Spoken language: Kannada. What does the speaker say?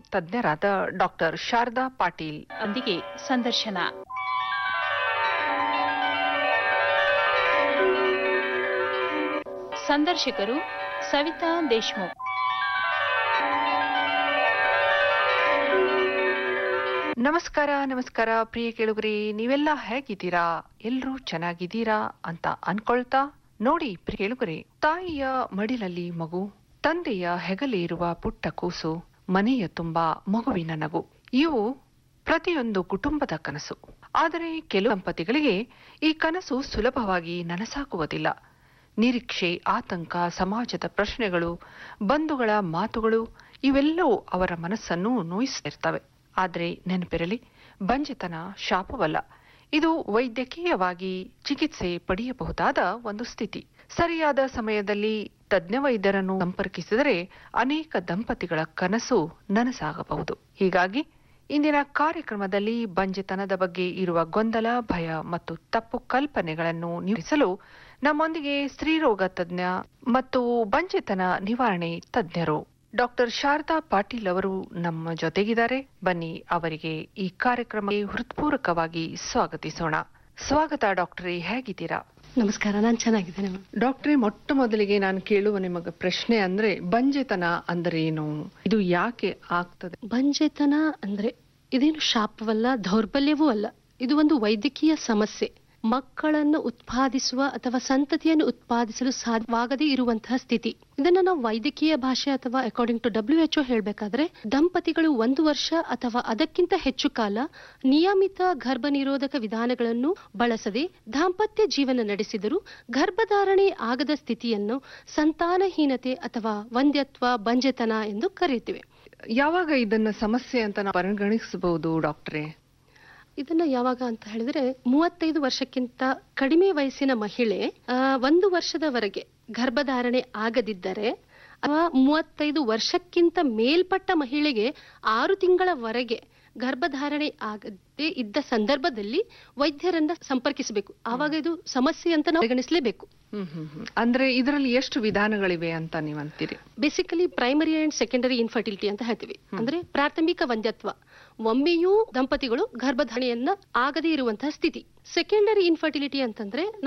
ತಜ್ಞರಾದ ಡಾಕ್ಟರ್ ಶಾರದಾ ಪಾಟೀಲ್ ಒಂದಿಗೆ ಸಂದರ್ಶನ ಸಂದರ್ಶಕರು ಸವಿತಾ ದೇಶ್ಮುಖ್ ನಮಸ್ಕಾರ ನಮಸ್ಕಾರ ಪ್ರಿಯ ಕೇಳುಗರಿ ನೀವೆಲ್ಲ ಹೇಗಿದ್ದೀರಾ ಎಲ್ರೂ ಚೆನ್ನಾಗಿದ್ದೀರಾ ಅಂತ ಅನ್ಕೊಳ್ತಾ ನೋಡಿ ಪ್ರಿಯ ಕೇಳುಗರೆ ತಾಯಿಯ ಮಡಿಲಲ್ಲಿ ಮಗು ತಂದೆಯ ಹೆಗಲಿ ಇರುವ ಪುಟ್ಟ ಕೂಸು ಮನೆಯ ತುಂಬಾ ಮಗುವಿನ ನಗು ಇವು ಪ್ರತಿಯೊಂದು ಕುಟುಂಬದ ಕನಸು ಆದರೆ ಕೆಲವು ದಂಪತಿಗಳಿಗೆ ಈ ಕನಸು ಸುಲಭವಾಗಿ ನನಸಾಗುವುದಿಲ್ಲ ನಿರೀಕ್ಷೆ ಆತಂಕ ಸಮಾಜದ ಪ್ರಶ್ನೆಗಳು ಬಂಧುಗಳ ಮಾತುಗಳು ಇವೆಲ್ಲವೂ ಅವರ ಮನಸ್ಸನ್ನು ನೋಯಿಸುತ್ತಿರ್ತವೆ ಆದರೆ ನೆನಪಿರಲಿ ಬಂಜೆತನ ಶಾಪವಲ್ಲ ಇದು ವೈದ್ಯಕೀಯವಾಗಿ ಚಿಕಿತ್ಸೆ ಪಡೆಯಬಹುದಾದ ಒಂದು ಸ್ಥಿತಿ ಸರಿಯಾದ ಸಮಯದಲ್ಲಿ ತಜ್ಞ ವೈದ್ಯರನ್ನು ಸಂಪರ್ಕಿಸಿದರೆ ಅನೇಕ ದಂಪತಿಗಳ ಕನಸು ನನಸಾಗಬಹುದು ಹೀಗಾಗಿ ಇಂದಿನ ಕಾರ್ಯಕ್ರಮದಲ್ಲಿ ಬಂಜೆತನದ ಬಗ್ಗೆ ಇರುವ ಗೊಂದಲ ಭಯ ಮತ್ತು ತಪ್ಪು ಕಲ್ಪನೆಗಳನ್ನು ನಿವಾರಿಸಲು ನಮ್ಮೊಂದಿಗೆ ಸ್ತ್ರೀರೋಗ ತಜ್ಞ ಮತ್ತು ಬಂಜೆತನ ನಿವಾರಣೆ ತಜ್ಞರು ಡಾಕ್ಟರ್ ಶಾರದಾ ಪಾಟೀಲ್ ಅವರು ನಮ್ಮ ಜೊತೆಗಿದ್ದಾರೆ ಬನ್ನಿ ಅವರಿಗೆ ಈ ಕಾರ್ಯಕ್ರಮಕ್ಕೆ ಹೃತ್ಪೂರ್ವಕವಾಗಿ ಸ್ವಾಗತಿಸೋಣ ಸ್ವಾಗತ ಡಾಕ್ಟರೇ ಹೇಗಿದ್ದೀರಾ ನಮಸ್ಕಾರ ನಾನು ಚೆನ್ನಾಗಿದ್ದೇನೆ ಮ್ಯಾಮ್ ಡಾಕ್ಟ್ರೇ ಮೊಟ್ಟ ಮೊದಲಿಗೆ ನಾನು ಕೇಳುವ ನಿಮಗೆ ಪ್ರಶ್ನೆ ಅಂದ್ರೆ ಬಂಜೆತನ ಅಂದ್ರೆ ಏನು ಇದು ಯಾಕೆ ಆಗ್ತದೆ ಬಂಜೆತನ ಅಂದ್ರೆ ಇದೇನು ಶಾಪವಲ್ಲ ದೌರ್ಬಲ್ಯವೂ ಅಲ್ಲ ಇದು ಒಂದು ವೈದ್ಯಕೀಯ ಸಮಸ್ಯೆ ಮಕ್ಕಳನ್ನು ಉತ್ಪಾದಿಸುವ ಅಥವಾ ಸಂತತಿಯನ್ನು ಉತ್ಪಾದಿಸಲು ಸಾಧ್ಯವಾಗದೇ ಇರುವಂತಹ ಸ್ಥಿತಿ ಇದನ್ನ ನಾವು ವೈದ್ಯಕೀಯ ಭಾಷೆ ಅಥವಾ ಅಕಾರ್ಡಿಂಗ್ ಟು ಡಬ್ಲ್ಯೂ ಎಚ್ಒ ಹೇಳಬೇಕಾದ್ರೆ ದಂಪತಿಗಳು ಒಂದು ವರ್ಷ ಅಥವಾ ಅದಕ್ಕಿಂತ ಹೆಚ್ಚು ಕಾಲ ನಿಯಮಿತ ಗರ್ಭ ನಿರೋಧಕ ವಿಧಾನಗಳನ್ನು ಬಳಸದೆ ದಾಂಪತ್ಯ ಜೀವನ ನಡೆಸಿದರೂ ಗರ್ಭಧಾರಣೆ ಆಗದ ಸ್ಥಿತಿಯನ್ನು ಸಂತಾನಹೀನತೆ ಅಥವಾ ವಂದ್ಯತ್ವ ಬಂಜೆತನ ಎಂದು ಕರೆಯುತ್ತೇವೆ ಯಾವಾಗ ಇದನ್ನ ಸಮಸ್ಯೆ ಅಂತ ನಾವು ಪರಿಗಣಿಸಬಹುದು ಡಾಕ್ಟ್ರೇ ಇದನ್ನ ಯಾವಾಗ ಅಂತ ಹೇಳಿದ್ರೆ ಮೂವತ್ತೈದು ವರ್ಷಕ್ಕಿಂತ ಕಡಿಮೆ ವಯಸ್ಸಿನ ಮಹಿಳೆ ಆ, ಒಂದು ವರ್ಷದವರೆಗೆ ಗರ್ಭಧಾರಣೆ ಆಗದಿದ್ದರೆ ಅಥವಾ ಮೂವತ್ತೈದು ವರ್ಷಕ್ಕಿಂತ ಮೇಲ್ಪಟ್ಟ ಮಹಿಳೆಗೆ ಆರು ತಿಂಗಳವರೆಗೆ ಗರ್ಭಧಾರಣೆ ಆಗದೇ ಇದ್ದ ಸಂದರ್ಭದಲ್ಲಿ ವೈದ್ಯರನ್ನ ಸಂಪರ್ಕಿಸಬೇಕು ಆವಾಗ ಇದು ಸಮಸ್ಯೆ ಅಂತ ನಾವು ಪರಿಗಣಿಸಲೇಬೇಕು ಹ್ಮ್ ಹ್ಮ್ ಹ್ಮ್. ಅಂದ್ರೆ ಇದರಲ್ಲಿ ಎಷ್ಟು ವಿಧಾನಗಳಿವೆ ಅಂತ ನೀವು ಅಂತೀರಿ basically primary and secondary infertility ಅಂತ ಹೇಳ್ತೀವಿ ಅಂದ್ರೆ ಪ್ರಾಥಮಿಕ ವಂದ್ಯತ್ವ ಒಮ್ಮೆಯೂ ದಂಪತಿಗಳು ಗರ್ಭಧಾರಣೆಯನ್ನ ಆಗದೇ ಇರುವಂತಹ ಸ್ಥಿತಿ ಸೆಕೆಂಡರಿ ಇನ್ಫರ್ಟಿಲಿಟಿ ಅಂತಂದ್ರೆ